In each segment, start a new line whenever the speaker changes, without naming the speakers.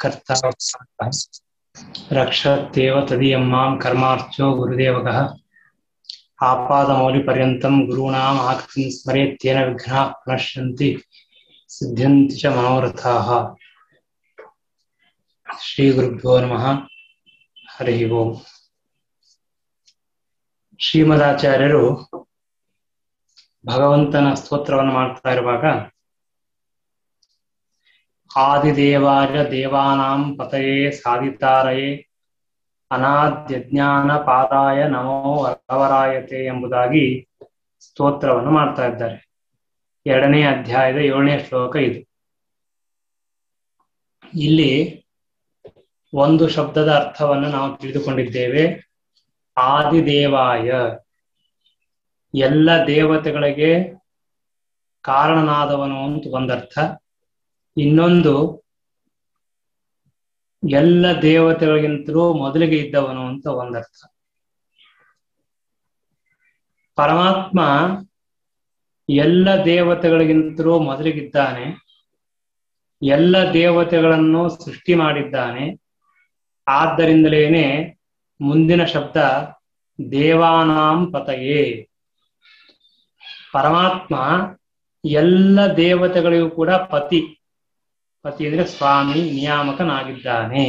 कर्ता रक्षत्येव तदीयं मां कर्मार्चो गुरुदेवकः आपादमौलिपर्यन्तं गुरूणाम् आकृतिं स्मरेत्येन विघ्नाः प्रणश्यन्ति सिद्ध्यन्ति च मनोरथाः ಶ್ರೀಗುರುಭ್ಯೋ ನಮಃ ಹರಿ ಓಂ ಶ್ರೀಮದಾಚಾರ್ಯರು ಭಗವಂತನ ಸ್ತೋತ್ರವನ್ನು ಮಾಡ್ತಾ ಇರುವಾಗ ಆದಿದೇವಾರ್ಯ ದೇವಾನಾಂ ಪತಯೇ ಸಾಧಿತಾರಯೇ ಅನಾದ್ಯಜ್ಞಾನ ಪಾದಾಯ ನಮೋ ಅರವರಾಯತೆ ಎಂಬುದಾಗಿ ಸ್ತೋತ್ರವನ್ನು ಮಾಡ್ತಾ ಇದ್ದಾರೆ ಎರಡನೇ ಅಧ್ಯಾಯದ ಏಳನೇ ಶ್ಲೋಕ ಇದು ಇಲ್ಲಿ ಒಂದು ಶಬ್ದದ ಅರ್ಥವನ್ನು ನಾವು ತಿಳಿದುಕೊಂಡಿದ್ದೇವೆ ಆದಿದೇವಾಯ ಎಲ್ಲ ದೇವತೆಗಳಿಗೆ ಕಾರಣನಾದವನು ಅಂತ ಒಂದರ್ಥ ಇನ್ನೊಂದು ಎಲ್ಲ ದೇವತೆಗಳಿಗಿಂತಲೂ ಮೊದಲಿಗೆ ಇದ್ದವನು ಅಂತ ಒಂದರ್ಥ ಪರಮಾತ್ಮ ಎಲ್ಲ ದೇವತೆಗಳಿಗಿಂತಲೂ ಮೊದಲಿಗಿದ್ದಾನೆ ಎಲ್ಲ ದೇವತೆಗಳನ್ನು ಸೃಷ್ಟಿ ಮಾಡಿದ್ದಾನೆ ಆದ್ದರಿಂದಲೇನೆ ಮುಂದಿನ ಶಬ್ದ ದೇವಾನಾಂ ಪತಯೇ ಪರಮಾತ್ಮ ಎಲ್ಲ ದೇವತೆಗಳಿಗೂ ಕೂಡ ಪತಿ ಪತಿ ಅಂದ್ರೆ ಸ್ವಾಮಿ ನಿಯಾಮಕನಾಗಿದ್ದಾನೆ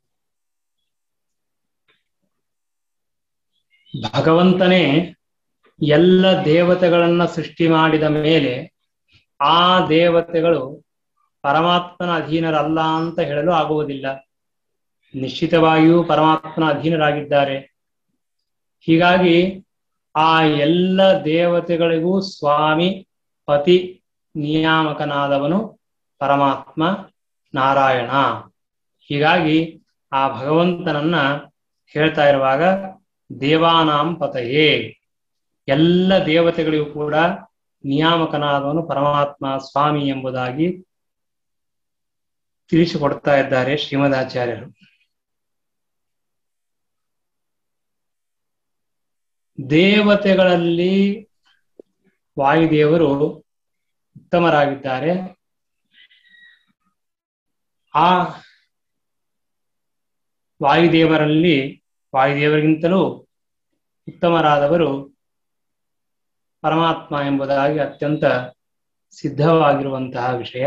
ಭಗವಂತನೇ ಎಲ್ಲ ದೇವತೆಗಳನ್ನ ಸೃಷ್ಟಿ ಮಾಡಿದ ಮೇಲೆ ಆ ದೇವತೆಗಳು ಪರಮಾತ್ಮನ ಅಧೀನರಲ್ಲ ಅಂತ ಹೇಳಲು ಆಗುವುದಿಲ್ಲ ನಿಶ್ಚಿತವಾಗಿಯೂ ಪರಮಾತ್ಮನ ಅಧೀನರಾಗಿದ್ದಾರೆ ಹೀಗಾಗಿ ಆ ಎಲ್ಲ ದೇವತೆಗಳಿಗೂ ಸ್ವಾಮಿ ಪತಿ ನಿಯಾಮಕನಾದವನು ಪರಮಾತ್ಮ ನಾರಾಯಣ ಹೀಗಾಗಿ ಆ ಭಗವಂತನನ್ನ ಹೇಳ್ತಾ ಇರುವಾಗ ದೇವಾನಾಂ ಪತಯೇ ಎಲ್ಲ ದೇವತೆಗಳಿಗೂ ಕೂಡ ನಿಯಾಮಕನಾದವನು ಪರಮಾತ್ಮ ಸ್ವಾಮಿ ಎಂಬುದಾಗಿ ತಿಳಿಸಿಕೊಡ್ತಾ ಇದ್ದಾರೆ ಶ್ರೀಮದಾಚಾರ್ಯರು ದೇವತೆಗಳಲ್ಲಿ ವಾಯುದೇವರು ಉತ್ತಮರಾಗಿದ್ದಾರೆ ಆ ವಾಯುದೇವರಲ್ಲಿ ವಾಯುದೇವರಿಗಿಂತಲೂ ಉತ್ತಮರಾದವರು ಪರಮಾತ್ಮ ಎಂಬುದಾಗಿ ಅತ್ಯಂತ ಸಿದ್ಧವಾಗಿರುವಂತಹ ವಿಷಯ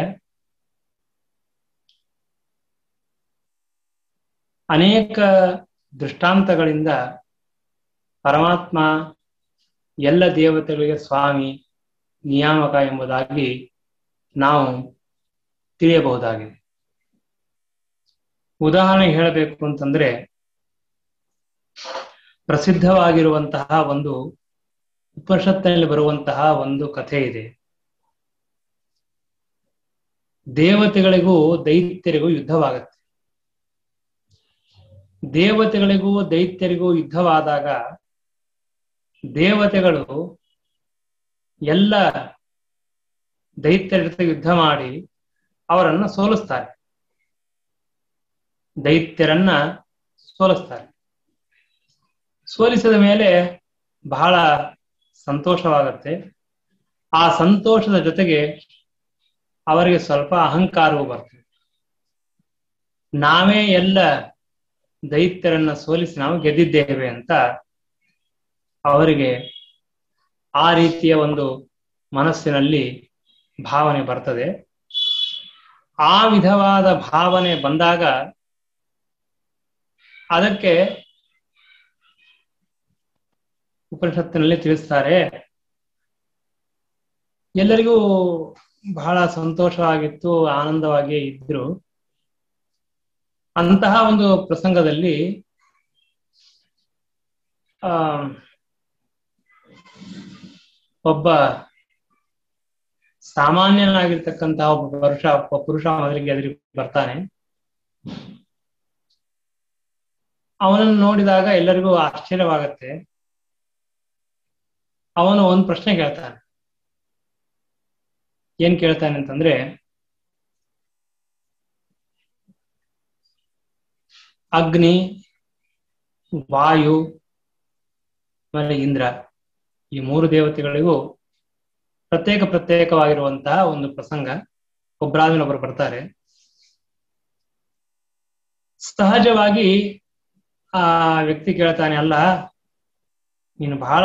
ಅನೇಕ ದೃಷ್ಟಾಂತಗಳಿಂದ ಪರಮಾತ್ಮ ಎಲ್ಲ ದೇವತೆಗಳಿಗೆ ಸ್ವಾಮಿ ನಿಯಾಮಕ ಎಂಬುದಾಗಿ ನಾವು ತಿಳಿಯಬಹುದಾಗಿದೆ ಉದಾಹರಣೆ ಹೇಳಬೇಕು ಅಂತಂದ್ರೆ ಪ್ರಸಿದ್ಧವಾಗಿರುವಂತಹ ಒಂದು ಉಪನಿಷತ್ತಿನಲ್ಲಿ ಬರುವಂತಹ ಒಂದು ಕಥೆ ಇದೆ ದೇವತೆಗಳಿಗೂ ದೈತ್ಯರಿಗೂ ಯುದ್ಧವಾಗತ್ತೆ ದೇವತೆಗಳಿಗೂ ದೈತ್ಯರಿಗೂ ಯುದ್ಧವಾದಾಗ ದೇವತೆಗಳು ಎಲ್ಲ ದೈತ್ಯರ ಜೊತೆ ಯುದ್ಧ ಮಾಡಿ ಅವರನ್ನ ಸೋಲಿಸ್ತಾರೆ ದೈತ್ಯರನ್ನ ಸೋಲಿಸ್ತಾರೆ ಸೋಲಿಸಿದ ಮೇಲೆ ಬಹಳ ಸಂತೋಷವಾಗತ್ತೆ ಆ ಸಂತೋಷದ ಜೊತೆಗೆ ಅವರಿಗೆ ಸ್ವಲ್ಪ ಅಹಂಕಾರವೂ ಬರ್ತದೆ ನಾವೇ ಎಲ್ಲ ದೈತ್ಯರನ್ನ ಸೋಲಿಸಿ ನಾವು ಗೆದ್ದಿದ್ದೇವೆ ಅಂತ ಅವರಿಗೆ ಆ ರೀತಿಯ ಒಂದು ಮನಸ್ಸಿನಲ್ಲಿ ಭಾವನೆ ಬರ್ತದೆ ಆ ವಿಧವಾದ ಭಾವನೆ ಬಂದಾಗ ಅದಕ್ಕೆ ಉಪನಿಷತ್ತಿನಲ್ಲಿ ತಿಳಿಸ್ತಾರೆ ಎಲ್ಲರಿಗೂ ಬಹಳ ಸಂತೋಷವಾಗಿತ್ತು ಆನಂದವಾಗಿ ಇದ್ರು ಅಂತಹ ಒಂದು ಪ್ರಸಂಗದಲ್ಲಿ ಆ ಒಬ್ಬ ಸಾಮಾನ್ಯನಾಗಿರ್ತಕ್ಕಂತಹ ಒಬ್ಬ ಪುರುಷ ಒಬ್ಬ ಪುರುಷ ಮೊದಲಿಗೆ ಎದುರಿಗೆ ಬರ್ತಾನೆ ಅವನನ್ನು ನೋಡಿದಾಗ ಎಲ್ಲರಿಗೂ ಆಶ್ಚರ್ಯವಾಗತ್ತೆ ಅವನು ಒಂದು ಪ್ರಶ್ನೆ ಕೇಳ್ತಾನೆ ಏನ್ ಕೇಳ್ತಾನೆ ಅಂತಂದ್ರೆ ಅಗ್ನಿ ವಾಯು ಆಮೇಲೆ ಇಂದ್ರ ಈ ಮೂರು ದೇವತೆಗಳಿಗೂ ಪ್ರತ್ಯೇಕ ಪ್ರತ್ಯೇಕವಾಗಿರುವಂತಹ ಒಂದು ಪ್ರಸಂಗ ಒಬ್ಬರಾದ್ಮೇಲೆ ಒಬ್ಬರು ಬರ್ತಾರೆ ಸಹಜವಾಗಿ ಆ ವ್ಯಕ್ತಿ ಕೇಳ್ತಾನೆ ಅಲ್ಲ ನೀನು ಬಹಳ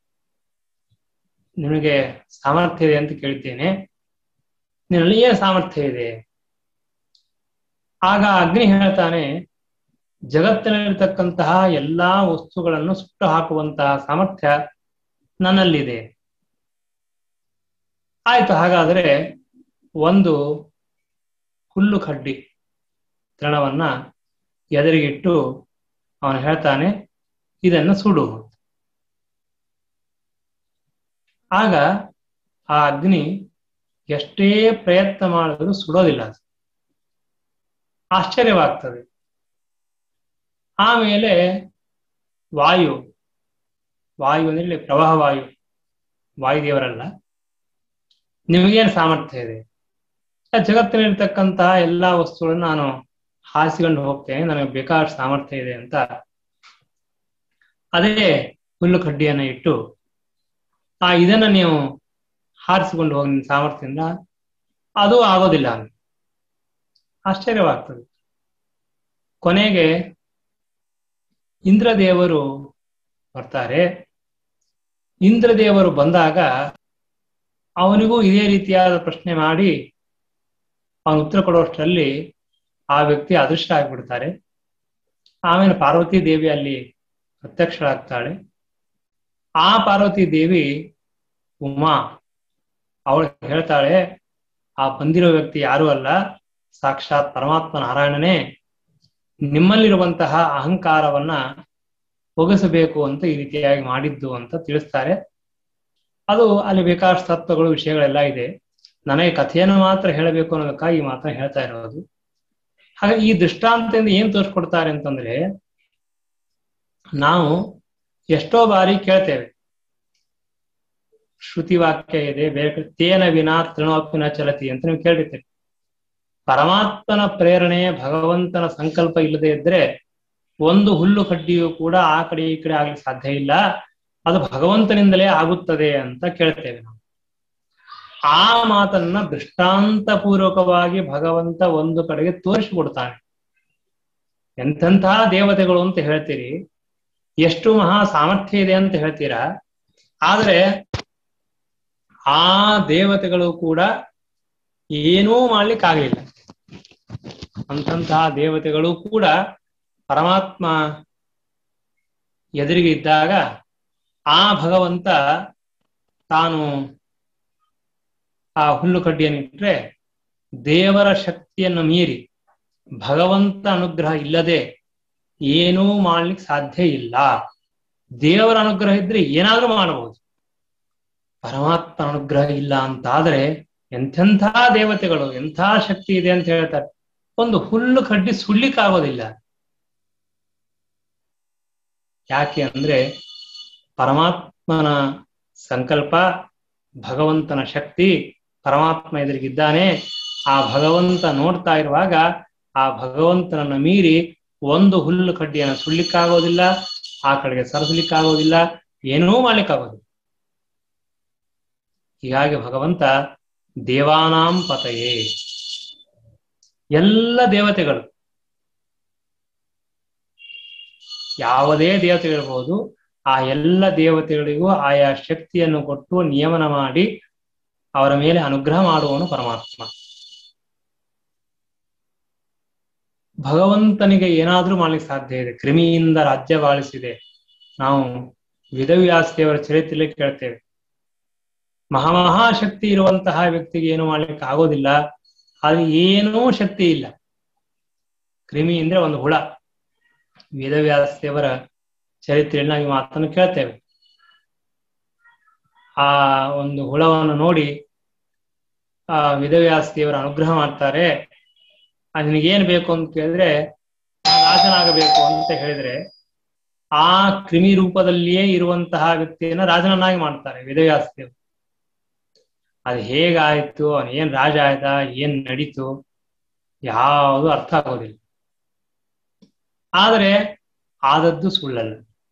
ನಿನಗೆ ಸಾಮರ್ಥ್ಯ ಇದೆ ಅಂತ ಕೇಳಿದ್ದೇನೆ ನಿನ್ನಲ್ಲಿ ಏನು ಸಾಮರ್ಥ್ಯ ಇದೆ ಆಗ ಅಗ್ನಿ ಹೇಳ್ತಾನೆ ಜಗತ್ತಿನಲ್ಲಿರ್ತಕ್ಕಂತಹ ಎಲ್ಲಾ ವಸ್ತುಗಳನ್ನು ಸುಟ್ಟು ಹಾಕುವಂತಹ ಸಾಮರ್ಥ್ಯ ನನ್ನಲ್ಲಿದೆ ಆಯ್ತು ಹಾಗಾದ್ರೆ ಒಂದು ಹುಲ್ಲು ಕಡ್ಡಿ ತೃಣವನ್ನ ಎದುರಿಗಿಟ್ಟು ಅವನು ಹೇಳ್ತಾನೆ ಇದನ್ನು ಸುಡು ಆಗ ಆ ಅಗ್ನಿ ಎಷ್ಟೇ ಪ್ರಯತ್ನ ಮಾಡಿದ್ರು ಸುಡೋದಿಲ್ಲ ಅದು ಆಶ್ಚರ್ಯವಾಗ್ತದೆ ಆಮೇಲೆ ವಾಯು ವಾಯು ಅಂದ್ರೆ ಪ್ರವಾಹ ವಾಯು ವಾಯುದೇವರಲ್ಲ ನಿಮಗೇನು ಸಾಮರ್ಥ್ಯ ಇದೆ ಜಗತ್ತಿನಲ್ಲಿರ್ತಕ್ಕಂತಹ ಎಲ್ಲಾ ವಸ್ತುಗಳನ್ನು ನಾನು ಹಾರಿಸಿಕೊಂಡು ಹೋಗ್ತೇನೆ ನನಗೆ ಬೇಕಾದ ಸಾಮರ್ಥ್ಯ ಇದೆ ಅಂತ ಅದೇ ಹುಲ್ಲು ಕಡ್ಡಿಯನ್ನ ಇಟ್ಟು ಆ ಇದನ್ನ ನೀವು ಹಾರಿಸಿಕೊಂಡು ಹೋಗಿ ನಿಮ್ಮ ಸಾಮರ್ಥ್ಯದಿಂದ ಅದು ಆಗೋದಿಲ್ಲ ಆಶ್ಚರ್ಯವಾಗ್ತದೆ ಕೊನೆಗೆ ಇಂದ್ರದೇವರು ಬರ್ತಾರೆ ಇಂದ್ರದೇವರು ಬಂದಾಗ ಅವನಿಗೂ ಇದೇ ರೀತಿಯಾದ ಪ್ರಶ್ನೆ ಮಾಡಿ ಅವನು ಉತ್ತರ ಕೊಡುವಷ್ಟರಲ್ಲಿ ಆ ವ್ಯಕ್ತಿ ಅದೃಷ್ಟ ಆಗಿಬಿಡ್ತಾರೆ ಆಮೇಲೆ ಪಾರ್ವತಿ ದೇವಿ ಅಲ್ಲಿ ಪ್ರತ್ಯಕ್ಷರಾಗ್ತಾಳೆ ಆ ಪಾರ್ವತಿ ದೇವಿ ಉಮಾ ಅವಳು ಹೇಳ್ತಾಳೆ ಆ ಬಂದಿರೋ ವ್ಯಕ್ತಿ ಯಾರೂ ಅಲ್ಲ ಸಾಕ್ಷಾತ್ ಪರಮಾತ್ಮ ನಾರಾಯಣನೇ ನಿಮ್ಮಲ್ಲಿರುವಂತಹ ಅಹಂಕಾರವನ್ನ ಒಗಸಬೇಕು ಅಂತ ಈ ರೀತಿಯಾಗಿ ಮಾಡಿದ್ದು ಅಂತ ತಿಳಿಸ್ತಾರೆ ಅದು ಅಲ್ಲಿ ಬೇಕಾದಷ್ಟು ತತ್ವಗಳು ವಿಷಯಗಳೆಲ್ಲ ಇದೆ ನನಗೆ ಕಥೆಯನ್ನು ಮಾತ್ರ ಹೇಳಬೇಕು ಅನ್ನೋದಕ್ಕಾಗಿ ಮಾತ್ರ ಹೇಳ್ತಾ ಇರೋದು ಹಾಗೆ ಈ ದೃಷ್ಟಾಂತದಿಂದ ಏನ್ ತೋರಿಸ್ಕೊಡ್ತಾರೆ ಅಂತಂದ್ರೆ ನಾವು ಎಷ್ಟೋ ಬಾರಿ ಕೇಳ್ತೇವೆ ಶ್ರುತಿ ವಾಕ್ಯ ಇದೆ ಬೇರೆ ತೇನ ವಿನಾ ತೃಣೋಪಿನ ಚಲತಿ ಅಂತ ನೀವು ಕೇಳಿರ್ತೀರಿ ಪರಮಾತ್ಮನ ಪ್ರೇರಣೆ ಭಗವಂತನ ಸಂಕಲ್ಪ ಇಲ್ಲದೆ ಇದ್ರೆ ಒಂದು ಹುಲ್ಲು ಕಡ್ಡಿಯೂ ಕೂಡ ಆ ಕಡೆ ಈ ಕಡೆ ಆಗ್ಲಿಕ್ಕೆ ಸಾಧ್ಯ ಇಲ್ಲ ಅದು ಭಗವಂತನಿಂದಲೇ ಆಗುತ್ತದೆ ಅಂತ ಕೇಳ್ತೇವೆ ನಾವು ಆ ಮಾತನ್ನ ದೃಷ್ಟಾಂತ ಪೂರ್ವಕವಾಗಿ ಭಗವಂತ ಒಂದು ಕಡೆಗೆ ತೋರಿಸಿಕೊಡ್ತಾನೆ ಎಂತೆಂತಹ ದೇವತೆಗಳು ಅಂತ ಹೇಳ್ತೀರಿ ಎಷ್ಟು ಮಹಾ ಸಾಮರ್ಥ್ಯ ಇದೆ ಅಂತ ಹೇಳ್ತೀರಾ ಆದ್ರೆ ಆ ದೇವತೆಗಳು ಕೂಡ ಏನೂ ಮಾಡ್ಲಿಕ್ಕಾಗಲಿಲ್ಲ ಅಂತಂತಹ ದೇವತೆಗಳು ಕೂಡ ಪರಮಾತ್ಮ ಎದುರಿಗೆ ಇದ್ದಾಗ ಆ ಭಗವಂತ ತಾನು ಆ ಹುಲ್ಲು ಕಡ್ಡಿಯನ್ನು ಇಟ್ರೆ ದೇವರ ಶಕ್ತಿಯನ್ನು ಮೀರಿ ಭಗವಂತ ಅನುಗ್ರಹ ಇಲ್ಲದೆ ಏನೂ ಮಾಡ್ಲಿಕ್ಕೆ ಸಾಧ್ಯ ಇಲ್ಲ ದೇವರ ಅನುಗ್ರಹ ಇದ್ರೆ ಏನಾದ್ರೂ ಮಾಡಬಹುದು ಪರಮಾತ್ಮ ಅನುಗ್ರಹ ಇಲ್ಲ ಅಂತಾದ್ರೆ ಎಂಥೆಂಥ ದೇವತೆಗಳು ಎಂಥ ಶಕ್ತಿ ಇದೆ ಅಂತ ಹೇಳ್ತಾರೆ ಒಂದು ಹುಲ್ಲು ಕಡ್ಡಿ ಸುಡ್ಲಿಕ್ಕಾಗೋದಿಲ್ಲ ಯಾಕೆ ಅಂದ್ರೆ ಪರಮಾತ್ಮನ ಸಂಕಲ್ಪ ಭಗವಂತನ ಶಕ್ತಿ ಪರಮಾತ್ಮ ಎದುರಿಗಿದ್ದಾನೆ ಆ ಭಗವಂತ ನೋಡ್ತಾ ಇರುವಾಗ ಆ ಭಗವಂತನನ್ನ ಮೀರಿ ಒಂದು ಹುಲ್ಲು ಕಡ್ಡಿಯನ್ನು ಸುಡ್ಲಿಕ್ಕಾಗೋದಿಲ್ಲ ಆ ಕಡೆಗೆ ಸರಿಸಲಿಕ್ಕಾಗೋದಿಲ್ಲ ಏನೂ ಮಾಡ್ಲಿಕ್ಕಾಗೋದಿಲ್ಲ ಹೀಗಾಗಿ ಭಗವಂತ ದೇವಾನಾಂ ಪತಯೇ ಎಲ್ಲ ದೇವತೆಗಳು ಯಾವುದೇ ದೇವತೆಗಳಿರ್ಬೋದು ಆ ಎಲ್ಲ ದೇವತೆಗಳಿಗೂ ಆಯಾ ಶಕ್ತಿಯನ್ನು ಕೊಟ್ಟು ನಿಯಮನ ಮಾಡಿ ಅವರ ಮೇಲೆ ಅನುಗ್ರಹ ಮಾಡುವವನು ಪರಮಾತ್ಮ ಭಗವಂತನಿಗೆ ಏನಾದ್ರೂ ಮಾಡ್ಲಿಕ್ಕೆ ಸಾಧ್ಯ ಇದೆ ಕ್ರಿಮಿಯಿಂದ ರಾಜ್ಯವಾಳಿಸಿದೆ ನಾವು ವಿಧವ್ಯಾಸದೇವರ ಚರಿತ್ರೆಯಲ್ಲಿ ಕೇಳ್ತೇವೆ ಮಹಾಮಹಾಶಕ್ತಿ ಇರುವಂತಹ ವ್ಯಕ್ತಿಗೆ ಏನು ಮಾಡ್ಲಿಕ್ಕೆ ಆಗೋದಿಲ್ಲ ಅದು ಏನೂ ಶಕ್ತಿ ಇಲ್ಲ ಕ್ರಿಮಿ ಅಂದ್ರೆ ಒಂದು ಹುಳ ವೇದವ್ಯಾಸದೇವರ ಚರಿತ್ರೆಯಲ್ಲಿ ನಾವು ಈ ಮಾತನ್ನು ಕೇಳ್ತೇವೆ ಆ ಒಂದು ಹುಳವನ್ನು ನೋಡಿ ಆ ವೇದವ್ಯಾಸದೇವರ ಅನುಗ್ರಹ ಮಾಡ್ತಾರೆ ನಿನಗೇನ್ ಬೇಕು ಅಂತ ಕೇಳಿದ್ರೆ ರಾಜನಾಗಬೇಕು ಅಂತ ಹೇಳಿದ್ರೆ ಆ ಕ್ರಿಮಿ ರೂಪದಲ್ಲಿಯೇ ಇರುವಂತಹ ವ್ಯಕ್ತಿಯನ್ನ ರಾಜನನ್ನಾಗಿ ಮಾಡ್ತಾರೆ ವೇದವ್ಯಾಸದೇವರು ಅದು ಹೇಗಾಯ್ತು ಅವನ್ ಏನ್ ರಾಜ ಆಯ್ತಾ ಏನ್ ನಡೀತು ಯಾವುದು ಅರ್ಥ ಆಗೋದಿಲ್ಲ ಆದರೆ ಆದದ್ದು ಸುಳ್ಳಲ್ಲ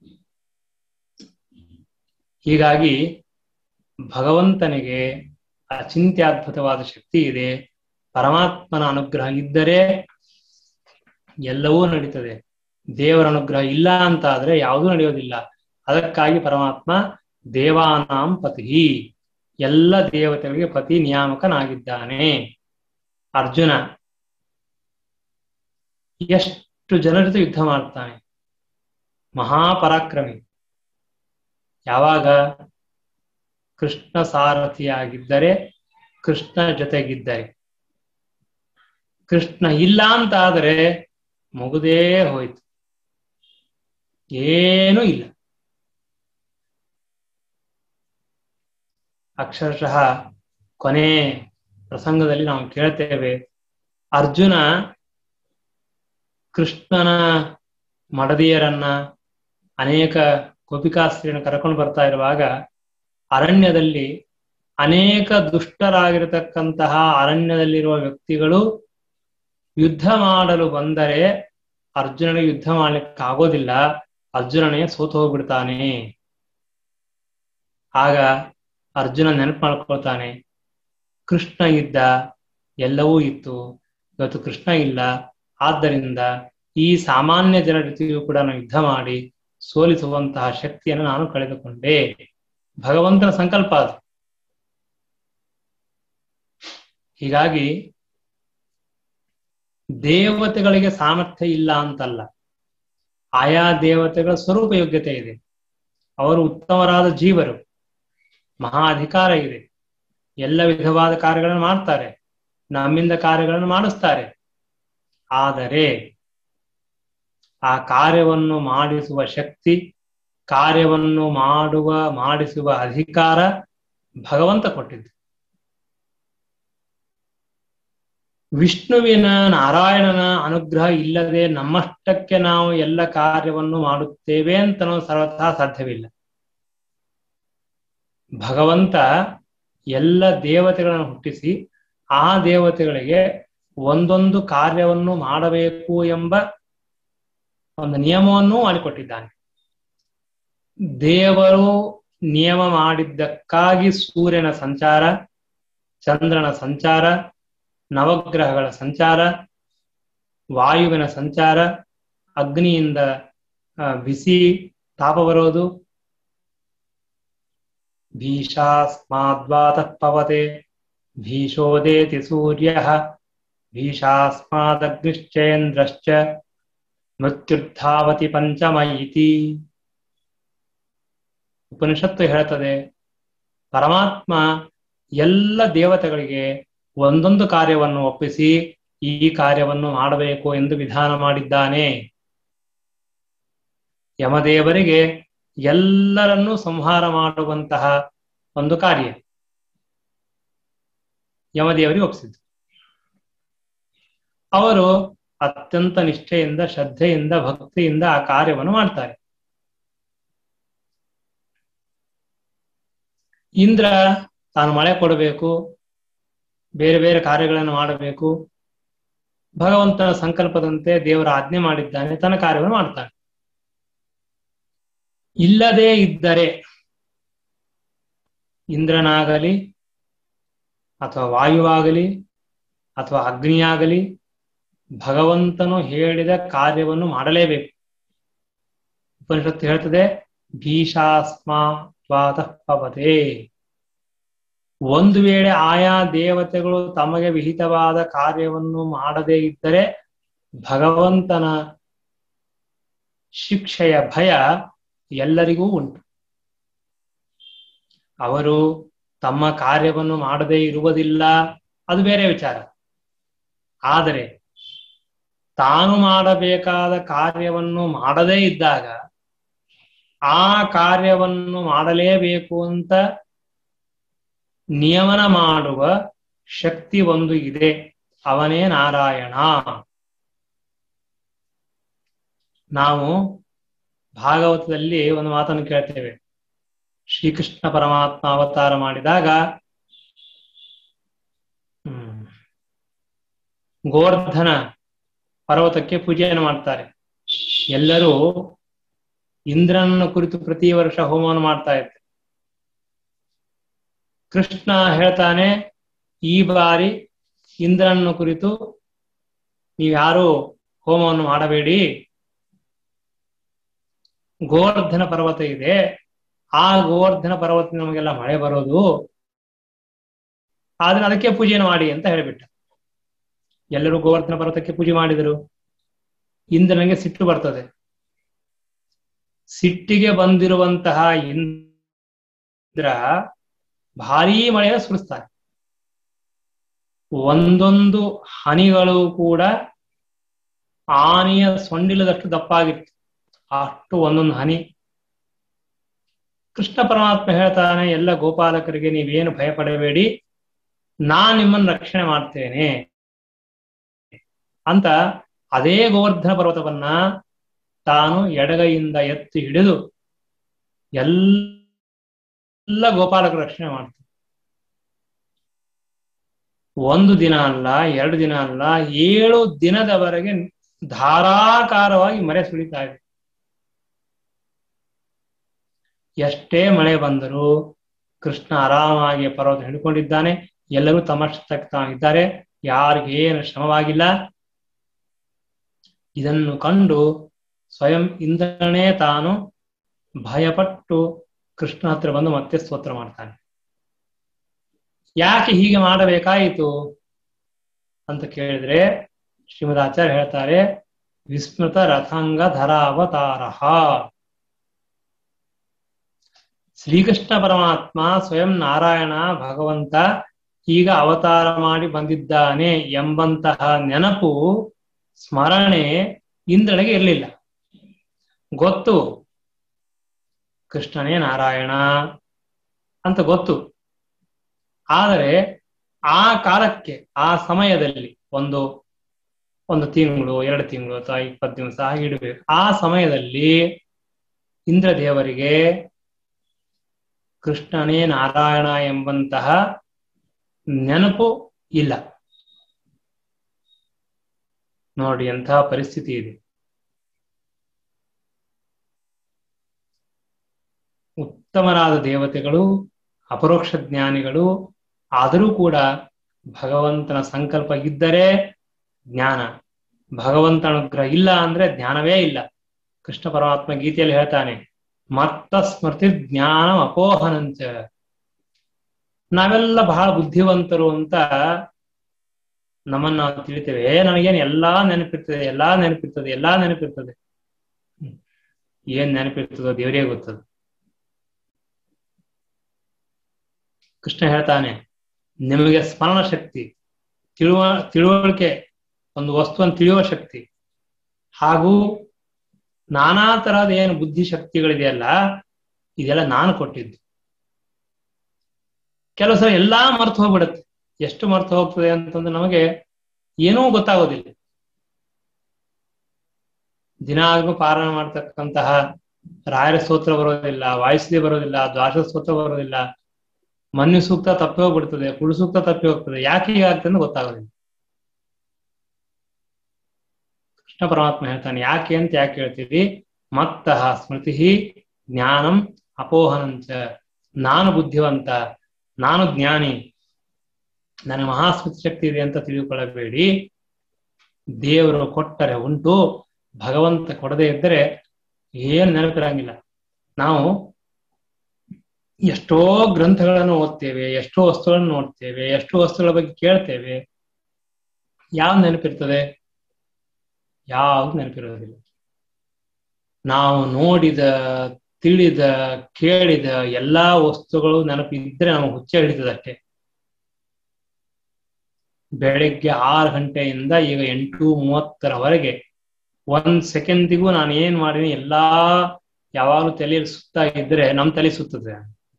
ಹೀಗಾಗಿ ಭಗವಂತನಿಗೆ ಅಚಿಂತ್ಯದ್ಭುತವಾದ ಶಕ್ತಿ ಇದೆ ಪರಮಾತ್ಮನ ಅನುಗ್ರಹ ಇದ್ದರೆ ಎಲ್ಲವೂ ನಡೀತದೆ ದೇವರ ಅನುಗ್ರಹ ಇಲ್ಲ ಅಂತ ಆದ್ರೆ ಯಾವುದೂ ನಡೆಯೋದಿಲ್ಲ ಅದಕ್ಕಾಗಿ ಪರಮಾತ್ಮ ದೇವಾನಾಂ ಪತಿ ಎಲ್ಲ ದೇವತೆಗಳಿಗೆ ಪತಿ ನಿಯಾಮಕನಾಗಿದ್ದಾನೆ ಅರ್ಜುನ ಎಷ್ಟು ಜನರ ಜೊತೆ ಯುದ್ಧ ಮಾಡ್ತಾನೆ ಮಹಾಪರಾಕ್ರಮಿ ಯಾವಾಗ ಕೃಷ್ಣ ಸಾರಥಿಯಾಗಿದ್ದರೆ ಕೃಷ್ಣ ಜೊತೆಗಿದ್ದರೆ ಕೃಷ್ಣ ಇಲ್ಲ ಅಂತ ಆದರೆ ಮುಗುದೇ ಹೋಯ್ತು ಏನೂ ಇಲ್ಲ ಅಕ್ಷರಶಃ ಕೊನೆ ಪ್ರಸಂಗದಲ್ಲಿ ನಾವು ಕೇಳ್ತೇವೆ ಅರ್ಜುನ ಕೃಷ್ಣನ ಮಡದಿಯರನ್ನ ಅನೇಕ ಗೋಪಿಕಾಸ್ತ್ರೀಯನ್ನು ಕರ್ಕೊಂಡು ಬರ್ತಾ ಇರುವಾಗ ಅರಣ್ಯದಲ್ಲಿ ಅನೇಕ ದುಷ್ಟರಾಗಿರತಕ್ಕಂತಹ ಅರಣ್ಯದಲ್ಲಿರುವ ವ್ಯಕ್ತಿಗಳು ಯುದ್ಧ ಮಾಡಲು ಬಂದರೆ ಅರ್ಜುನನಿಗೆ ಯುದ್ಧ ಮಾಡ್ಲಿಕ್ಕೆ ಆಗೋದಿಲ್ಲ ಅರ್ಜುನನೇ ಸೋತು ಹೋಗ್ಬಿಡ್ತಾನೆ ಆಗ ಅರ್ಜುನ ನೆನಪು ಮಾಡ್ಕೊಳ್ತಾನೆ ಕೃಷ್ಣ ಇದ್ದ ಎಲ್ಲವೂ ಇತ್ತು ಇವತ್ತು ಕೃಷ್ಣ ಇಲ್ಲ ಆದ್ದರಿಂದ ಈ ಸಾಮಾನ್ಯ ಜನರ ಜೊತೆಯೂ ಕೂಡ ನಾನು ಯುದ್ಧ ಮಾಡಿ ಸೋಲಿಸುವಂತಹ ಶಕ್ತಿಯನ್ನು ನಾನು ಕಳೆದುಕೊಂಡೆ ಭಗವಂತನ ಸಂಕಲ್ಪ ಅದು ಹೀಗಾಗಿ ದೇವತೆಗಳಿಗೆ ಸಾಮರ್ಥ್ಯ ಇಲ್ಲ ಅಂತಲ್ಲ ಆಯಾ ದೇವತೆಗಳ ಸ್ವರೂಪ ಯೋಗ್ಯತೆ ಇದೆ ಅವರು ಉತ್ತಮರಾದ ಜೀವರು ಮಹಾ ಅಧಿಕಾರ ಇದೆ ಎಲ್ಲ ವಿಧವಾದ ಕಾರ್ಯಗಳನ್ನು ಮಾಡ್ತಾರೆ ನಮ್ಮಿಂದ ಕಾರ್ಯಗಳನ್ನು ಮಾಡಿಸ್ತಾರೆ ಆದರೆ ಆ ಕಾರ್ಯವನ್ನು ಮಾಡಿಸುವ ಶಕ್ತಿ ಕಾರ್ಯವನ್ನು ಮಾಡುವ ಮಾಡಿಸುವ ಅಧಿಕಾರ ಭಗವಂತ ಕೊಟ್ಟಿದ್ದು ವಿಷ್ಣುವಿನ ನಾರಾಯಣನ ಅನುಗ್ರಹ ಇಲ್ಲದೆ ನಮ್ಮಷ್ಟಕ್ಕೆ ನಾವು ಎಲ್ಲ ಕಾರ್ಯವನ್ನು ಮಾಡುತ್ತೇವೆ ಅಂತ ಸರ್ವಥಾ ಸಾಧ್ಯವಿಲ್ಲ ಭಗವಂತ ಎಲ್ಲ ದೇವತೆಗಳನ್ನು ಹುಟ್ಟಿಸಿ ಆ ದೇವತೆಗಳಿಗೆ ಒಂದೊಂದು ಕಾರ್ಯವನ್ನು ಮಾಡಬೇಕು ಎಂಬ ಒಂದು ನಿಯಮವನ್ನೂ ಮಾಡಿಕೊಟ್ಟಿದ್ದಾನೆ ದೇವರು ನಿಯಮ ಮಾಡಿದ್ದಕ್ಕಾಗಿ ಸೂರ್ಯನ ಸಂಚಾರ ಚಂದ್ರನ ಸಂಚಾರ ನವಗ್ರಹಗಳ ಸಂಚಾರ ವಾಯುವಿನ ಸಂಚಾರ ಅಗ್ನಿಯಿಂದ ಬಿಸಿ ತಾಪ ಬರೋದು ಭೀಷಾಸ್ಮಾದ್ವಾತ ಪವತೆ ಭೀಷೋದೇತಿ ಸೂರ್ಯ ಭೀಷಾಸ್ಮಾದಗ್ನಿಶ್ಚೇಂದ್ರಶ್ಚ ಮೃತ್ಯುರ್ಧಾವತಿ ಪಂಚಮ ಇತಿ ಉಪನಿಷತ್ತು ಹೇಳ್ತದೆ ಪರಮಾತ್ಮ ಎಲ್ಲ ದೇವತೆಗಳಿಗೆ ಒಂದೊಂದು ಕಾರ್ಯವನ್ನು ಒಪ್ಪಿಸಿ ಈ ಕಾರ್ಯವನ್ನು ಮಾಡಬೇಕು ಎಂದು ವಿಧಾನ ಮಾಡಿದ್ದಾನೆ ಯಮದೇವರಿಗೆ ಎಲ್ಲರನ್ನೂ ಸಂಹಾರ ಮಾಡುವಂತಹ ಒಂದು ಕಾರ್ಯ ಯಮದೇವರಿಗೆ ಒಪ್ಪಿಸಿದ್ದು ಅವರು ಅತ್ಯಂತ ನಿಷ್ಠೆಯಿಂದ ಶ್ರದ್ಧೆಯಿಂದ ಭಕ್ತಿಯಿಂದ ಆ ಕಾರ್ಯವನ್ನು ಮಾಡ್ತಾರೆ ಇಂದ್ರ ತಾನು ಮಳೆ ಕೊಡಬೇಕು ಬೇರೆ ಬೇರೆ ಕಾರ್ಯಗಳನ್ನು ಮಾಡಬೇಕು ಭಗವಂತನ ಸಂಕಲ್ಪದಂತೆ ದೇವರ ಆಜ್ಞೆ ಮಾಡಿದ್ದಾನೆ ತನ್ನ ಕಾರ್ಯವನ್ನು ಮಾಡ್ತಾನೆ ಇಲ್ಲದೇ ಇದ್ದರೆ ಇಂದ್ರನಾಗಲಿ ಅಥವಾ ವಾಯುವಾಗಲಿ ಅಥವಾ ಅಗ್ನಿಯಾಗಲಿ ಭಗವಂತನು ಹೇಳಿದ ಕಾರ್ಯವನ್ನು ಮಾಡಲೇಬೇಕು ಉಪನಿಷತ್ತು ಹೇಳ್ತದೆ ಭೀಷಾಸ್ಮಾತ್ ಪವತೆ ಒಂದು ವೇಳೆ ಆಯಾ ದೇವತೆಗಳು ತಮಗೆ ವಿಹಿತವಾದ ಕಾರ್ಯವನ್ನು ಮಾಡದೇ ಇದ್ದರೆ ಭಗವಂತನ ಶಿಕ್ಷೆಯ ಭಯ ಎಲ್ಲರಿಗೂ ಉಂಟು ಅವರು ತಮ್ಮ ಕಾರ್ಯವನ್ನು ಮಾಡದೇ ಇರುವುದಿಲ್ಲ ಅದು ಬೇರೆ ವಿಚಾರ ಆದರೆ ತಾನು ಮಾಡಬೇಕಾದ ಕಾರ್ಯವನ್ನು ಮಾಡದೇ ಇದ್ದಾಗ ಆ ಕಾರ್ಯವನ್ನು ಮಾಡಲೇಬೇಕು ಅಂತ ನಿಯಮನ ಮಾಡುವ ಶಕ್ತಿ ಒಂದು ಇದೆ ಅವನೇ ನಾರಾಯಣ ನಾವು ಭಾಗವತದಲ್ಲಿ ಒಂದು ಮಾತನ್ನು ಕೇಳ್ತೇವೆ ಶ್ರೀಕೃಷ್ಣ ಪರಮಾತ್ಮ ಅವತಾರ ಮಾಡಿದಾಗ ಹ್ಮ್ ಗೋವರ್ಧನ ಪರ್ವತಕ್ಕೆ ಪೂಜೆಯನ್ನು ಮಾಡ್ತಾರೆ ಎಲ್ಲರೂ ಇಂದ್ರನ ಕುರಿತು ಪ್ರತಿ ವರ್ಷ ಹೋಮವನ್ನು ಮಾಡ್ತಾ ಇದ್ದಾರೆ ಕೃಷ್ಣ ಹೇಳ್ತಾನೆ ಈ ಬಾರಿ ಇಂದ್ರನ ಕುರಿತು ನೀವ್ಯಾರು ಹೋಮವನ್ನು ಮಾಡಬೇಡಿ ಗೋವರ್ಧನ ಪರ್ವತ ಇದೆ ಆ ಗೋವರ್ಧನ ಪರ್ವತ ನಮಗೆಲ್ಲ ಮಳೆ ಬರೋದು ಆದ್ರೆ ಅದಕ್ಕೆ ಪೂಜೆಯನ್ನು ಮಾಡಿ ಅಂತ ಹೇಳಿಬಿಟ್ಟ ಎಲ್ಲರೂ ಗೋವರ್ಧನ ಪರ್ವತಕ್ಕೆ ಪೂಜೆ ಮಾಡಿದರು ಇಂದ್ರನಿಗೆ ಸಿಟ್ಟು ಬರ್ತದೆ ಸಿಟ್ಟಿಗೆ ಬಂದಿರುವಂತಹ ಇಂದ್ರ ಭಾರೀ ಮಳೆಯ ಸುರಿಸ್ತಾನೆ ಒಂದೊಂದು ಹನಿಗಳು ಕೂಡ ಆನೆಯ ಸೊಂಡಿಲದಷ್ಟು ದಪ್ಪಾಗಿತ್ತು ಅಷ್ಟು ಒಂದೊಂದು ಹನಿ ಕೃಷ್ಣ ಪರಮಾತ್ಮ ಹೇಳ್ತಾನೆ ಎಲ್ಲ ಗೋಪಾಲಕರಿಗೆ ನೀವೇನು ಭಯ ಪಡಬೇಡಿ ನಾನ್ ನಿಮ್ಮನ್ನು ರಕ್ಷಣೆ ಮಾಡ್ತೇನೆ ಅಂತ ಅದೇ ಗೋವರ್ಧನ ಪರ್ವತವನ್ನ ತಾನು ಎಡಗೈಯಿಂದ ಎತ್ತಿ ಹಿಡಿದು ಎಲ್ಲ ಗೋಪಾಲಕರ ರಕ್ಷಣೆ ಮಾಡ್ತಾನೆ ಒಂದು ದಿನ ಅಲ್ಲ ಎರಡು ದಿನ ಅಲ್ಲ ಏಳು ದಿನದವರೆಗೆ ಧಾರಾಕಾರವಾಗಿ ಮರೆ ಸುಳಿತಾ ಇದೆ ಎಷ್ಟೇ ಮಳೆ ಬಂದರೂ ಕೃಷ್ಣ ಆರಾಮಾಗಿ ಪರ್ವತ ಹಿಡ್ಕೊಂಡಿದ್ದಾನೆ ಎಲ್ಲರೂ ತಮ್ಮಷ್ಟಕ್ತಾಗಿದ್ದಾರೆ ಯಾರಿಗೆ ಏನು ಶ್ರಮವಾಗಿಲ್ಲ ಇದನ್ನು ಕಂಡು ಸ್ವಯಂ ಇಂದ್ರನೇ ತಾನು ಭಯಪಟ್ಟು ಕೃಷ್ಣ ಹತ್ರ ಬಂದು ಮತ್ತೆ ಸ್ತೋತ್ರ ಮಾಡ್ತಾನೆ ಯಾಕೆ ಹೀಗೆ ಮಾಡಬೇಕಾಯಿತು ಅಂತ ಕೇಳಿದ್ರೆ ಶ್ರೀಮದ್ ಆಚಾರ್ಯ ಹೇಳ್ತಾರೆ ವಿಸ್ಮೃತ ರಥಾಂಗ ಧರಾವತಾರ ಶ್ರೀಕೃಷ್ಣ ಪರಮಾತ್ಮ ಸ್ವಯಂ ನಾರಾಯಣ ಭಗವಂತ ಈಗ ಅವತಾರ ಮಾಡಿ ಬಂದಿದ್ದಾನೆ ಎಂಬಂತಹ ನೆನಪು ಸ್ಮರಣೆ ಇಂದ್ರನಿಗೆ ಇರಲಿಲ್ಲ ಗೊತ್ತು ಕೃಷ್ಣನೇ ನಾರಾಯಣ ಅಂತ ಗೊತ್ತು ಆದರೆ ಆ ಕಾಲಕ್ಕೆ ಆ ಸಮಯದಲ್ಲಿ ಒಂದು ಒಂದು ತಿಂಗಳು ಎರಡು ತಿಂಗಳು ಅಥವಾ ಇಪ್ಪತ್ತು ದಿವಸ ಹಾಗೆ ಇಡಬೇಕು ಆ ಸಮಯದಲ್ಲಿ ಇಂದ್ರದೇವರಿಗೆ ಕೃಷ್ಣನೇ ನಾರಾಯಣ ಎಂಬಂತಹ ನೆನಪು ಇಲ್ಲ ನೋಡಿ ಎಂತಹ ಪರಿಸ್ಥಿತಿ ಇದೆ ಉತ್ತಮರಾದ ದೇವತೆಗಳು ಅಪರೋಕ್ಷ ಜ್ಞಾನಿಗಳು ಆದರೂ ಕೂಡ ಭಗವಂತನ ಸಂಕಲ್ಪ ಇದ್ದರೆ ಜ್ಞಾನ ಭಗವಂತನ ಅನುಗ್ರಹ ಇಲ್ಲ ಅಂದ್ರೆ ಜ್ಞಾನವೇ ಇಲ್ಲ ಕೃಷ್ಣ ಪರಮಾತ್ಮ ಗೀತೆಯಲ್ಲಿ ಹೇಳ್ತಾನೆ ಮತ್ತ ಸ್ಮೃತಿ ಜ್ಞಾನ ಅಪೋಹನಂಚ ನಾವೆಲ್ಲ ಬಹಳ ಬುದ್ಧಿವಂತರು ಅಂತ ನಮ್ಮನ್ನ ನಾವು ತಿಳಿತೇವೆ ಏ ನನಗೇನು ಎಲ್ಲಾ ನೆನಪಿರ್ತದೆ ಎಲ್ಲಾ ನೆನಪಿರ್ತದೆ ಎಲ್ಲಾ ನೆನಪಿರ್ತದೆ ಏನ್ ನೆನಪಿರ್ತದೋ ದೇವರೇ ಗೊತ್ತದು ಕೃಷ್ಣ ಹೇಳ್ತಾನೆ ನಿಮಗೆ ಸ್ಮರಣ ಶಕ್ತಿ ತಿಳುವ ತಿಳುವಳಿಕೆ ಒಂದು ವಸ್ತುವನ್ನು ತಿಳಿಯುವ ಶಕ್ತಿ ಹಾಗೂ ನಾನಾ ತರಹದ ಏನು ಬುದ್ಧಿ ಶಕ್ತಿಗಳಿದೆಯಲ್ಲ ಇದೆಲ್ಲ ನಾನು ಕೊಟ್ಟಿದ್ದು ಕೆಲವು ಸಲ ಎಲ್ಲಾ ಮರ್ತು ಹೋಗ್ಬಿಡುತ್ತೆ ಎಷ್ಟು ಮರ್ತು ಹೋಗ್ತದೆ ಅಂತಂದ್ರೆ ನಮಗೆ ಏನೂ ಗೊತ್ತಾಗೋದಿಲ್ಲ ದಿನಾಗ್ಲೂ ಪಾರಾಯಣ ಮಾಡ್ತಕ್ಕಂತಹ ರಾಯರ ಸ್ತೋತ್ರ ಬರೋದಿಲ್ಲ ವಾಯುಸ್ಲಿ ಬರೋದಿಲ್ಲ ದ್ವಾಶ ಸ್ತೋತ್ರ ಬರೋದಿಲ್ಲ ಮನ್ಯು ಸೂಕ್ತ ತಪ್ಪಿ ಹೋಗ್ಬಿಡ್ತದೆ ಕುಳು ಸೂಕ್ತ ತಪ್ಪಿ ಹೋಗ್ತದೆ ಯಾಕೆ ಹೀಗಾಗ್ತದೆ ಅಂತ ಗೊತ್ತಾಗೋದಿಲ್ಲ ಕೃಷ್ಣ ಪರಮಾತ್ಮ ಹೇಳ್ತಾನೆ ಯಾಕೆ ಅಂತ ಯಾಕೆ ಹೇಳ್ತೀವಿ ಮತ್ತಃ ಸ್ಮೃತಿ ಜ್ಞಾನಂ ಅಪೋಹನಂಚ ನಾನು ಬುದ್ಧಿವಂತ ನಾನು ಜ್ಞಾನಿ ನನಗೆ ಮಹಾಸ್ಮೃತಿ ಶಕ್ತಿ ಇದೆ ಅಂತ ತಿಳಿದುಕೊಳ್ಳಬೇಡಿ ದೇವರು ಕೊಟ್ಟರೆ ಉಂಟು ಭಗವಂತ ಕೊಡದೇ ಇದ್ದರೆ ಏನು ನೆನಪಿರಂಗಿಲ್ಲ ನಾವು ಎಷ್ಟೋ ಗ್ರಂಥಗಳನ್ನು ಓದ್ತೇವೆ ಎಷ್ಟೋ ವಸ್ತುಗಳನ್ನು ನೋಡ್ತೇವೆ ಎಷ್ಟೋ ವಸ್ತುಗಳ ಬಗ್ಗೆ ಕೇಳ್ತೇವೆ ಯಾವ್ದು ನೆನಪಿರ್ತದೆ ಯಾವ್ದು ನೆನಪಿರೋದಿಲ್ಲ ನಾವು ನೋಡಿದ ತಿಳಿದ ಕೇಳಿದ ಎಲ್ಲಾ ವಸ್ತುಗಳು ನೆನಪಿದ್ರೆ ನಮಗೆ ಹುಚ್ಚ ಹಿಡಿತದಷ್ಟೇ ಬೆಳಗ್ಗೆ ಆರು ಗಂಟೆಯಿಂದ ಈಗ ಎಂಟು ಮೂವತ್ತರವರೆಗೆ ಒಂದ್ ಸೆಕೆಂದಿಗೂ ನಾನು ಏನ್ ಮಾಡಿನಿ ಎಲ್ಲಾ ಯಾವಾಗಲೂ ತಲೆಯಲ್ಲಿ ಸುತ್ತಾ ಇದ್ರೆ ನಮ್ ತಲೆ ಸುತ್ತದೆ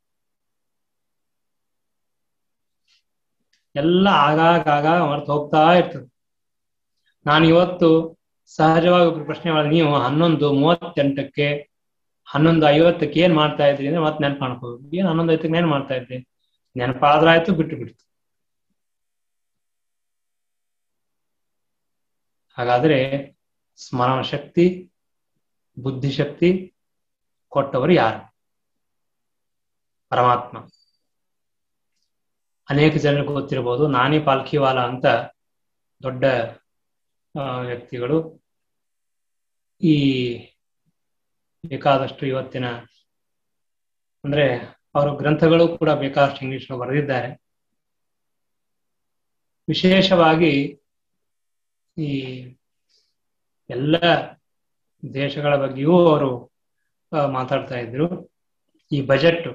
ಎಲ್ಲ ಆಗಾಗ ಆಗಾಗ ಮರ್ತು ಹೋಗ್ತಾ ಇರ್ತದೆ ನಾನು ಇವತ್ತು ಸಹಜವಾಗಿ ಒಬ್ರು ಪ್ರಶ್ನೆ ಮಾಡಿದ್ರೆ ನೀವು ಹನ್ನೊಂದು ಮೂವತ್ತೆಂಟಕ್ಕೆ ಹನ್ನೊಂದು ಐವತ್ತಕ್ಕೆ ಏನ್ ಮಾಡ್ತಾ ಇದ್ರಿ ಅಂದ್ರೆ ಮತ್ತೆ ನೆನಪು ಮಾಡ್ಕೋದು ಏನ್ ಹನ್ನೊಂದು ಐವತ್ತಕ್ಕೆ ಏನ್ ಮಾಡ್ತಾ ಇದ್ರಿ ನೆನಪಾದ್ರಾಯ್ತು ಬಿಟ್ಟು ಬಿಡ್ತು ಹಾಗಾದ್ರೆ ಸ್ಮರಣ ಶಕ್ತಿ ಬುದ್ಧಿಶಕ್ತಿ ಕೊಟ್ಟವರು ಯಾರು ಪರಮಾತ್ಮ ಅನೇಕ ಜನರಿಗೆ ಗೊತ್ತಿರಬಹುದು ನಾನಿ ಪಾಲ್ಕಿವಾಲ ಅಂತ ದೊಡ್ಡ ವ್ಯಕ್ತಿಗಳು ಈ ಬೇಕಾದಷ್ಟು ಇವತ್ತಿನ ಅಂದ್ರೆ ಅವರ ಗ್ರಂಥಗಳು ಕೂಡ ಬೇಕಾದಷ್ಟು ಇಂಗ್ಲಿಷ್ ಬರೆದಿದ್ದಾರೆ ವಿಶೇಷವಾಗಿ ಈ ಎಲ್ಲ ದೇಶಗಳ ಬಗ್ಗೆಯೂ ಅವರು ಮಾತಾಡ್ತಾ ಇದ್ರು ಈ ಬಜೆಟ್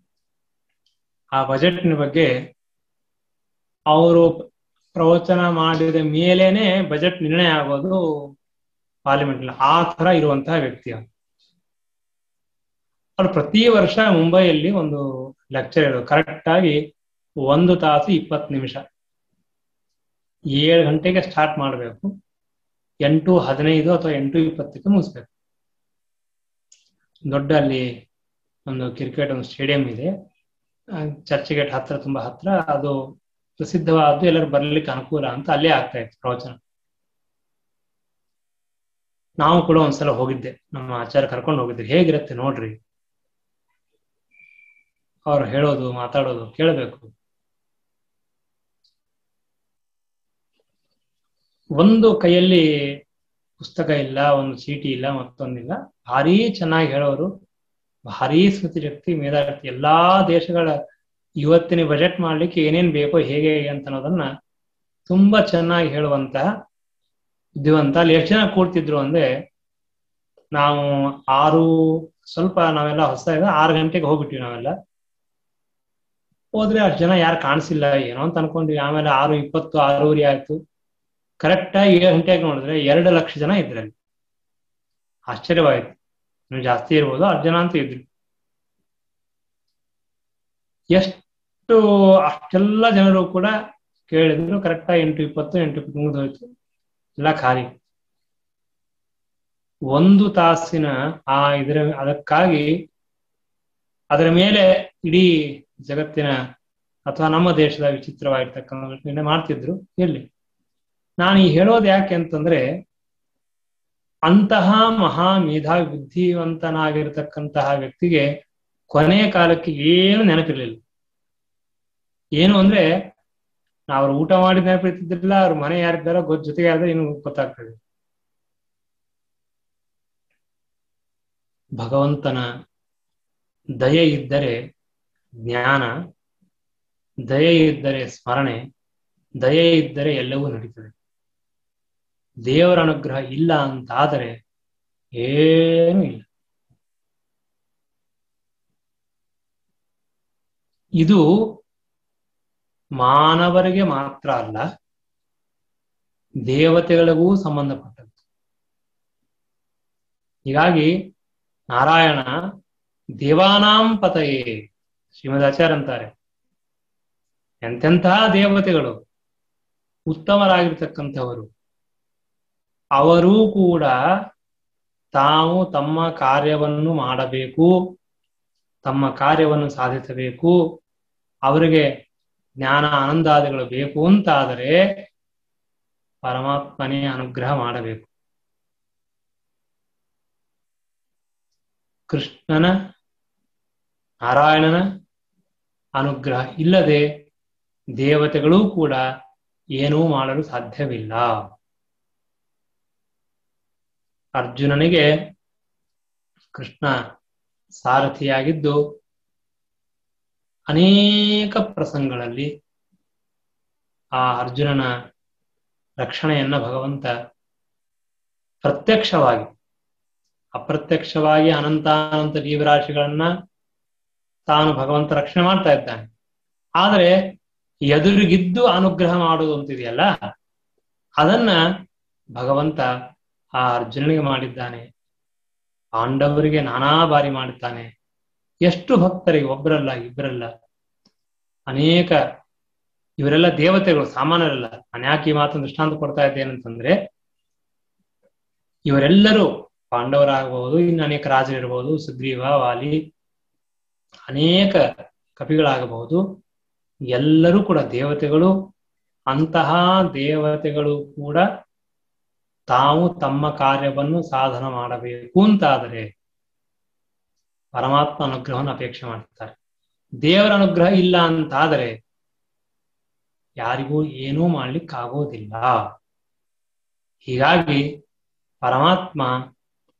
ಆ ಬಜೆಟ್ನ ಬಗ್ಗೆ ಅವರು ಪ್ರವಚನ ಮಾಡಿದ ಮೇಲೇನೆ ಬಜೆಟ್ ನಿರ್ಣಯ ಆಗೋದು ಪಾರ್ಲಿಮೆಂಟ್ ಆ ತರ ಇರುವಂತಹ ವ್ಯಕ್ತಿ ಅವ್ರು ಪ್ರತಿ ವರ್ಷ ಮುಂಬೈಯಲ್ಲಿ ಒಂದು ಲೆಕ್ಚರ್ ಇರೋದು ಕರೆಕ್ಟ್ ಆಗಿ ಒಂದು ತಾಸು ಇಪ್ಪತ್ತು ನಿಮಿಷ ಏಳು ಗಂಟೆಗೆ ಸ್ಟಾರ್ಟ್ ಮಾಡಬೇಕು ಎಂಟು ಹದಿನೈದು ಅಥವಾ ಎಂಟು ಇಪ್ಪತ್ತಕ್ಕೆ ಮುಗಿಸ್ಬೇಕು ದೊಡ್ಡ ಅಲ್ಲಿ ಒಂದು ಕ್ರಿಕೆಟ್ ಒಂದು ಸ್ಟೇಡಿಯಂ ಇದೆ ಚರ್ಚ್ ಗೇಟ್ ಹತ್ರ ತುಂಬಾ ಹತ್ರ ಅದು ಪ್ರಸಿದ್ಧವಾದ್ದು ಎಲ್ಲರೂ ಬರ್ಲಿಕ್ಕೆ ಅನುಕೂಲ ಅಂತ ಅಲ್ಲೇ ಆಗ್ತಾ ಇತ್ತು ಪ್ರವಚನ ನಾವು ಕೂಡ ಒಂದ್ಸಲ ಹೋಗಿದ್ದೆ ನಮ್ಮ ಆಚಾರ್ಯ ಕರ್ಕೊಂಡು ಹೋಗಿದ್ದೆ ಹೇಗಿರುತ್ತೆ ನೋಡ್ರಿ ಅವ್ರು ಹೇಳೋದು ಮಾತಾಡೋದು ಕೇಳಬೇಕು ಒಂದು ಕೈಯಲ್ಲಿ ಪುಸ್ತಕ ಇಲ್ಲ ಒಂದು ಚೀಟಿ ಇಲ್ಲ ಮತ್ತೊಂದಿಲ್ಲ ಭಾರಿ ಚೆನ್ನಾಗಿ ಹೇಳೋರು ಭಾರಿ ಸ್ಮೃತಿ ಶಕ್ತಿ ಮೇಧಾಶಕ್ತಿ ಎಲ್ಲಾ ದೇಶಗಳ ಇವತ್ತಿನ ಬಜೆಟ್ ಮಾಡ್ಲಿಕ್ಕೆ ಏನೇನ್ ಬೇಕೋ ಹೇಗೆ ಹೇಗೆ ಅಂತ ಅನ್ನೋದನ್ನ ತುಂಬಾ ಚೆನ್ನಾಗಿ ಹೇಳುವಂತಹ ಬುದ್ಧಿವಂತ ಅಲ್ಲಿ ಎಷ್ಟು ಜನ ಕೂಡ್ತಿದ್ರು ಅಂದ್ರೆ ನಾವು ಆರು ಸ್ವಲ್ಪ ನಾವೆಲ್ಲ ಹೊಸ ಆರು ಗಂಟೆಗೆ ಹೋಗ್ಬಿಟ್ವಿ ನಾವೆಲ್ಲ ಹೋದ್ರೆ ಅಷ್ಟು ಜನ ಯಾರು ಕಾಣಿಸಿಲ್ಲ ಏನೋ ಅಂತ ಅನ್ಕೊಂಡ್ವಿ ಆಮೇಲೆ ಆರು ಇಪ್ಪತ್ತು ಆರೂವರೆ ಆಯ್ತು ಕರೆಕ್ಟ್ ಆಗಿ ಏಳು ಗಂಟೆಗೆ ನೋಡಿದ್ರೆ ಎರಡು ಲಕ್ಷ ಜನ ಇದ್ರಲ್ಲಿ ಆಶ್ಚರ್ಯವಾಯ್ತು ಇನ್ನು ಜಾಸ್ತಿ ಇರ್ಬೋದು ಅಷ್ಟು ಜನ ಅಂತ ಇದ್ರು ಎಷ್ಟು ಅಷ್ಟೆಲ್ಲ ಜನರು ಕೂಡ ಕೇಳಿದ್ರು ಕರೆಕ್ಟ್ ಆಗಿ ಎಂಟು ಇಪ್ಪತ್ತು ಎಂಟು ಇಪ್ಪತ್ತು ಮುಗಿದೋಯ್ತು ಎಲ್ಲ ಖಾಲಿ ಒಂದು ತಾಸಿನ ಆ ಇದರ ಅದಕ್ಕಾಗಿ ಅದರ ಮೇಲೆ ಇಡೀ ಜಗತ್ತಿನ ಅಥವಾ ನಮ್ಮ ದೇಶದ ವಿಚಿತ್ರವಾಗಿರ್ತಕ್ಕಂಥ ಮಾಡ್ತಿದ್ರು ಇರ್ಲಿ ನಾನು ಈ ಹೇಳೋದು ಯಾಕೆ ಅಂತಂದ್ರೆ ಅಂತಹ ಮಹಾ ಮೇಧಾವಿ ಬುದ್ಧಿವಂತನಾಗಿರ್ತಕ್ಕಂತಹ ವ್ಯಕ್ತಿಗೆ ಕೊನೆಯ ಕಾಲಕ್ಕೆ ಏನು ನೆನಪಿರ್ಲಿಲ್ಲ ಏನು ಅಂದ್ರೆ ಅವ್ರು ಊಟ ಮಾಡಿದ ನೆನಪಿರ್ತಿದ್ದಿಲ್ಲ ಅವ್ರ ಮನೆ ಯಾರಿದ್ದಾರೋ ಗೊತ್ತ ಜೊತೆಗೆ ಯಾರಿದ್ರೆ ಇನ್ನು ಗೊತ್ತಾಗ್ತದೆ ಭಗವಂತನ ದಯೆ ಇದ್ದರೆ ಜ್ಞಾನ ದಯೆ ಇದ್ದರೆ ಸ್ಮರಣೆ ದಯೆ ಇದ್ದರೆ ಎಲ್ಲವೂ ನಡೀತದೆ ದೇವರ ಅನುಗ್ರಹ ಇಲ್ಲ ಅಂತಾದರೆ ಏನೂ ಇಲ್ಲ ಇದು ಮಾನವರಿಗೆ ಮಾತ್ರ ಅಲ್ಲ ದೇವತೆಗಳಿಗೂ ಸಂಬಂಧಪಟ್ಟದ್ದು ಹೀಗಾಗಿ ನಾರಾಯಣ ದೇವಾನಾಂ ಪತಯೇ ಶ್ರೀಮದಾಚಾರ್ಯ ಅಂತಾರೆ ಎಂತೆಂತಹ ದೇವತೆಗಳು ಉತ್ತಮರಾಗಿರ್ತಕ್ಕಂಥವರು ಅವರೂ ಕೂಡ ತಾವು ತಮ್ಮ ಕಾರ್ಯವನ್ನು ಮಾಡಬೇಕು ತಮ್ಮ ಕಾರ್ಯವನ್ನು ಸಾಧಿಸಬೇಕು ಅವರಿಗೆ ಜ್ಞಾನ ಆನಂದಾದಿಗಳು ಬೇಕು ಅಂತಾದರೆ ಪರಮಾತ್ಮನೇ ಅನುಗ್ರಹ ಮಾಡಬೇಕು ಕೃಷ್ಣನ ನಾರಾಯಣನ ಅನುಗ್ರಹ ಇಲ್ಲದೆ ದೇವತೆಗಳೂ ಕೂಡ ಏನೂ ಮಾಡಲು ಸಾಧ್ಯವಿಲ್ಲ ಅರ್ಜುನನಿಗೆ ಕೃಷ್ಣ ಸಾರಥಿಯಾಗಿದ್ದು ಅನೇಕ ಪ್ರಸಂಗಗಳಲ್ಲಿ ಆ ಅರ್ಜುನನ ರಕ್ಷಣೆಯನ್ನ ಭಗವಂತ ಪ್ರತ್ಯಕ್ಷವಾಗಿ ಅಪ್ರತ್ಯಕ್ಷವಾಗಿ ಅನಂತಾನಂತ ಜೀವರಾಶಿಗಳನ್ನ ತಾನು ಭಗವಂತ ರಕ್ಷಣೆ ಮಾಡ್ತಾ ಇದ್ದಾನೆ ಆದರೆ ಎದುರಿಗಿದ್ದು ಅನುಗ್ರಹ ಮಾಡುವುದು ಅಂತಿದೆಯಲ್ಲ ಅದನ್ನ ಭಗವಂತ ಆ ಅರ್ಜುನನಿಗೆ ಮಾಡಿದ್ದಾನೆ ಪಾಂಡವರಿಗೆ ನಾನಾ ಬಾರಿ ಮಾಡುತ್ತಾನೆ ಎಷ್ಟು ಭಕ್ತರಿಗೆ ಒಬ್ಬರಲ್ಲ ಇಬ್ಬರಲ್ಲ ಅನೇಕ ಇವರೆಲ್ಲ ದೇವತೆಗಳು ಸಾಮಾನ್ಯರಲ್ಲ ನಾನು ಯಾಕೆ ಈ ಮಾತನ್ನು ದೃಷ್ಟಾಂತ ಕೊಡ್ತಾ ಇದ್ದೇನಂತಂದ್ರೆ ಇವರೆಲ್ಲರೂ ಪಾಂಡವರಾಗಬಹುದು ಇನ್ನು ಅನೇಕ ರಾಜರಿರಬಹುದು ಸುಗ್ರೀವ ವಾಲಿ ಅನೇಕ ಕಪಿಗಳಾಗಬಹುದು ಎಲ್ಲರೂ ಕೂಡ ದೇವತೆಗಳು ಅಂತಹ ದೇವತೆಗಳು ಕೂಡ ತಾವು ತಮ್ಮ ಕಾರ್ಯವನ್ನು ಸಾಧನ ಮಾಡಬೇಕು ಅಂತಾದರೆ ಪರಮಾತ್ಮ ಅನುಗ್ರಹವನ್ನು ಅಪೇಕ್ಷೆ ಮಾಡ್ತಾರೆ ದೇವರ ಅನುಗ್ರಹ ಇಲ್ಲ ಅಂತಾದರೆ ಯಾರಿಗೂ ಏನೂ ಮಾಡ್ಲಿಕ್ಕಾಗೋದಿಲ್ಲ ಹೀಗಾಗಿ ಪರಮಾತ್ಮ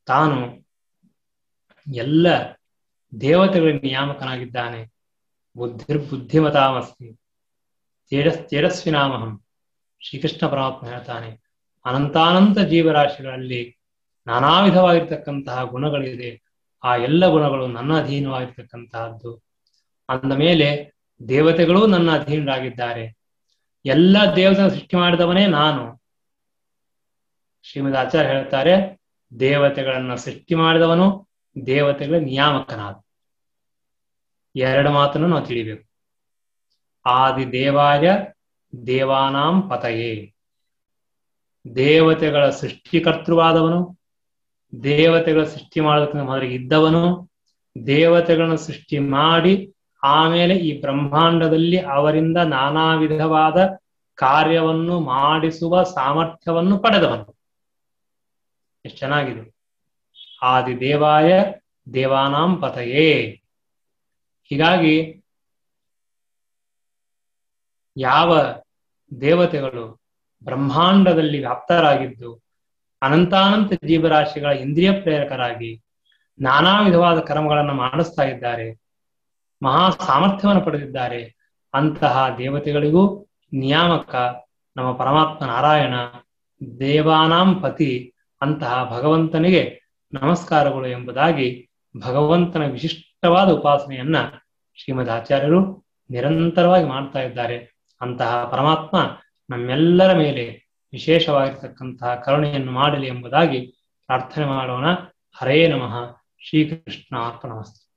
ತಾನು ಎಲ್ಲ ದೇವತೆಗಳ ನಿಯಾಮಕನಾಗಿದ್ದಾನೆ ಬುದ್ಧಿರ್ ಬುದ್ಧಿಮತಾಮಸ್ತಿ ತೇಜಸ್ ತೇಜಸ್ವಿನಾಮಹಂ ಶ್ರೀಕೃಷ್ಣ ಪರಮಾತ್ಮ ಹೇಳ್ತಾನೆ ಅನಂತಾನಂತ ಜೀವರಾಶಿಗಳಲ್ಲಿ ನಾನಾ ವಿಧವಾಗಿರ್ತಕ್ಕಂತಹ ಗುಣಗಳಿದೆ ಆ ಎಲ್ಲ ಗುಣಗಳು ನನ್ನ ಅಧೀನವಾಗಿರ್ತಕ್ಕಂತಹದ್ದು ಅಂದ ಮೇಲೆ ದೇವತೆಗಳು ನನ್ನ ಅಧೀನರಾಗಿದ್ದಾರೆ ಎಲ್ಲ ದೇವತೆ ಸೃಷ್ಟಿ ಮಾಡಿದವನೇ ನಾನು ಶ್ರೀಮದ್ ಆಚಾರ್ಯ ಹೇಳ್ತಾರೆ ದೇವತೆಗಳನ್ನ ಸೃಷ್ಟಿ ಮಾಡಿದವನು ದೇವತೆಗಳ ನಿಯಾಮಕನಾದ ಎರಡು ಮಾತನ್ನು ನಾವು ತಿಳಿಬೇಕು ಆದಿ ದೇವಾಯ ದೇವಾನಾಂ ಪತಯೇ ದೇವತೆಗಳ ಸೃಷ್ಟಿಕರ್ತೃವಾದವನು ದೇವತೆಗಳ ಸೃಷ್ಟಿ ಮಾಡೋದಕ್ಕೆ ಮೊದಲಿಗೆ ಇದ್ದವನು ದೇವತೆಗಳನ್ನು ಸೃಷ್ಟಿ ಮಾಡಿ ಆಮೇಲೆ ಈ ಬ್ರಹ್ಮಾಂಡದಲ್ಲಿ ಅವರಿಂದ ನಾನಾ ವಿಧವಾದ ಕಾರ್ಯವನ್ನು ಮಾಡಿಸುವ ಸಾಮರ್ಥ್ಯವನ್ನು ಪಡೆದವನು ಎಷ್ಟು ಚೆನ್ನಾಗಿದೆ ಆದಿ ದೇವಾಯ ದೇವಾನಾಂ ಪತಯೇ ಹೀಗಾಗಿ ಯಾವ ದೇವತೆಗಳು ಬ್ರಹ್ಮಾಂಡದಲ್ಲಿ ವ್ಯಾಪ್ತರಾಗಿದ್ದು ಅನಂತಾನಂತ ಜೀವರಾಶಿಗಳ ಇಂದ್ರಿಯ ಪ್ರೇರಕರಾಗಿ ನಾನಾ ವಿಧವಾದ ಕರ್ಮಗಳನ್ನು ಮಾಡಿಸ್ತಾ ಇದ್ದಾರೆ ಮಹಾ ಸಾಮರ್ಥ್ಯವನ್ನು ಪಡೆದಿದ್ದಾರೆ ಅಂತಹ ದೇವತೆಗಳಿಗೂ ನಿಯಾಮಕ ನಮ್ಮ ಪರಮಾತ್ಮ ನಾರಾಯಣ ದೇವಾನಾಂ ಪತಿ ಅಂತಹ ಭಗವಂತನಿಗೆ ನಮಸ್ಕಾರಗಳು ಎಂಬುದಾಗಿ ಭಗವಂತನ ವಿಶಿಷ್ಟವಾದ ಉಪಾಸನೆಯನ್ನ ಶ್ರೀಮದ್ ಆಚಾರ್ಯರು ನಿರಂತರವಾಗಿ ಮಾಡ್ತಾ ಇದ್ದಾರೆ ಅಂತಹ ಪರಮಾತ್ಮ ನಮ್ಮೆಲ್ಲರ ಮೇಲೆ ವಿಶೇಷವಾಗಿರ್ತಕ್ಕಂತಹ ಕರುಣೆಯನ್ನು ಮಾಡಲಿ ಎಂಬುದಾಗಿ ಪ್ರಾರ್ಥನೆ ಮಾಡೋಣ ಹರೇ ನಮಃ ಶ್ರೀಕೃಷ್ಣ ಅರ್ಪಣಮಸ್ತು